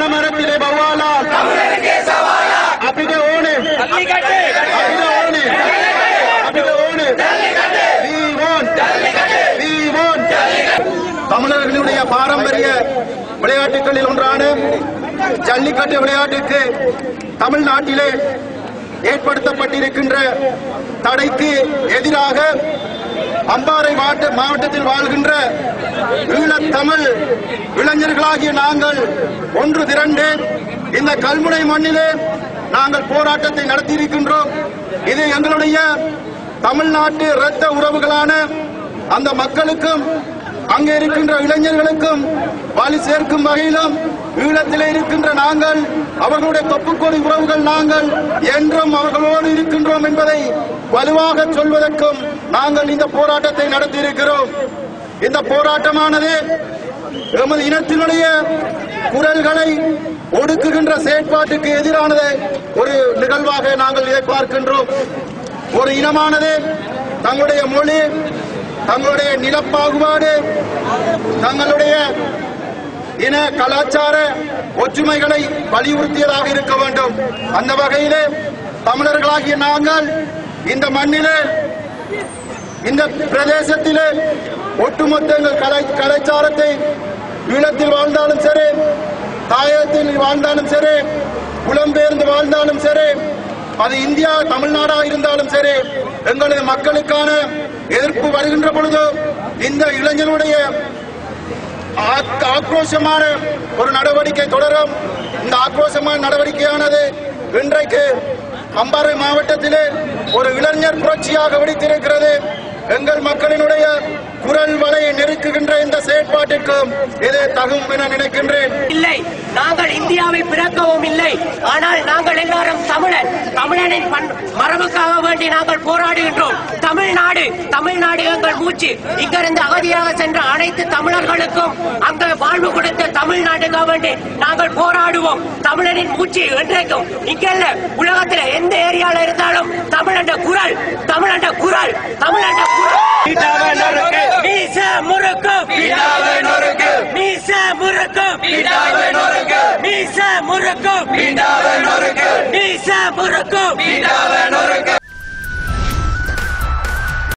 பணமரத்திலே பவாலால் අපිට ඕනේ අපිට ඕනේ අපිට ඕනේ We want. We want. தமிழர்களுடைய பாரம்பரிய விளையாட்டுகளில் ஒன்றான ஜல்லிக்கட்டு விளையாட்டுக்கு தமிழ்நாட்டிலே ஏற்படுத்தப்பட்டிருக்கின்ற தடைக்கு எதிராக அம்பாறை மாவட்ட மாவட்டத்தில் வாழ்கின்ற ஈழத்தமிழ் இளைஞர்களாகிய நாங்கள் ஒன்று திரண்டு இந்த கல்முனை மண்ணிலே நாங்கள் போராட்டத்தை நடத்தியிருக்கின்றோம் இது எங்களுடைய தமிழ்நாட்டு இரத்த உறவுகளான அந்த மக்களுக்கும் அங்கே இருக்கின்ற இளைஞர்களுக்கும் வலி சேர்க்கும் வகையிலும் ஈழத்திலே இருக்கின்ற நாங்கள் அவர்களுடைய தொப்புக்கொடி உறவுகள் நாங்கள் என்றும் அவர்களோடு இருக்கின்றோம் என்பதை வலுவாக சொல்வதற்கும் நாங்கள் இந்த போராட்டத்தை நடத்தியிருக்கிறோம் இந்த போராட்டமானது எமது இனத்தினுடைய குரல்களை ஒடுக்குகின்ற செயற்பாட்டுக்கு எதிரானது ஒரு நிகழ்வாக நாங்கள் இதை பார்க்கின்றோம் ஒரு இனமானது தங்களுடைய மொழி தங்களுடைய நிலப்பாகுபாடு தங்களுடைய இன கலாச்சார ஒற்றுமைகளை வலியுறுத்தியதாக இருக்க வேண்டும் அந்த வகையிலே தமிழர்களாகிய நாங்கள் இந்த மண்ணிலே இந்த பிரதேசத்திலே ஒட்டுமொத்த எங்கள் கலை கலாச்சாரத்தை ஈழத்தில் வாழ்ந்தாலும் சரி தாயகத்தில் வாழ்ந்தாலும் சரி புலம்பெயர்ந்து வாழ்ந்தாலும் சரி அது இந்தியா தமிழ்நாடா இருந்தாலும் சரி எங்களது மக்களுக்கான எதிர்ப்பு வருகின்ற பொழுது இந்த இளைஞனுடைய ஆக்- ஆக்ரோஷமான ஒரு நடவடிக்கை தொடரும் இந்த ஆக்ரோஷமான நடவடிக்கையானது இன்றைக்கு அம்பாறை மாவட்டத்திலே ஒரு இளைஞர் புரட்சியாக வெடித்திருக்கிறது எங்கள் மக்களினுடைய குரல் வலையை நெருக்குகின்ற இந்த செயற்பாட்டிற்கும் இது தகும் என நினைக்கின்றேன் இல்லை நாங்கள் இந்தியாவில் பிறக்கவும் இல்லை ஆனால் நாங்கள் எல்லாரும் தமிழன் தமிழனின் பண் மரபுக்காக வேண்டி நாங்கள் போராடுகின்றோம் தமிழ்நாடு தமிழ்நாடு எங்கள் மூச்சு இங்கிருந்து அகதியாக சென்ற அனைத்து தமிழர்களுக்கும் அங்க வாழ்வு கொடுத்த தமிழ்நாட்டுக்காக வேண்டி நாங்கள் போராடுவோம் தமிழனின் மூச்சு என்றைக்கும் இங்கல்ல உலகத்துல எந்த ஏரியால இருந்தாலும் தமிழண்ட குரல் தமிழண்ட குரல் தமிழண்ட குரல் மீச முறுக்கு மீச முறுக்கு மீச முறுக்கு மீச முறுக்கு